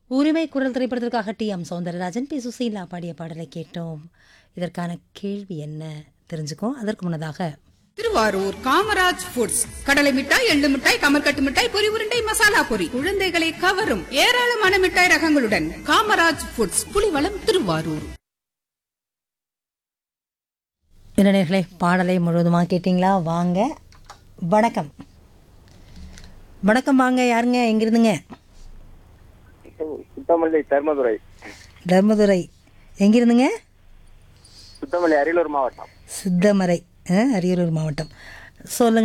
உரிமை குரல் திரைப்படத்திற்காக T M Soundararajan P Susheela பாடிய பாடலை கேட்டோம் இதற்கான கேள்வி என்ன தெரிஞ்சுக்கோம் அதற்கு முன்னதாக திருவாரூர் காமராஜ் ஃபுட்ஸ் கடலை மிட்டாய் எள்ளு மிட்டாய் கமர்கட்டு மிட்டாய் பொரி உருண்டை மசாலா பொரி குழந்தைகளை கவரும் ஏராளமான மிட்டாய் ரகங்களுடன் காமராஜ் ஃபுட்ஸ் புலிவளம் திருவாரூர் என்ன நேர்களே பாடலை முழுவதுமாக கேட்டிங்களா வாங்க வணக்கம் வணக்கம் வாங்க யாருங்க எங்கிருந்துங்க சுத்தமல்லி தர்மதுரை தர்மதுரை எங்கிருந்துங்க சுத்தமல்லி அரியலூர் மாவட்டம் சித்தமரை அஹ், அரியலூர் மாவட்டம் சொல்லுங்க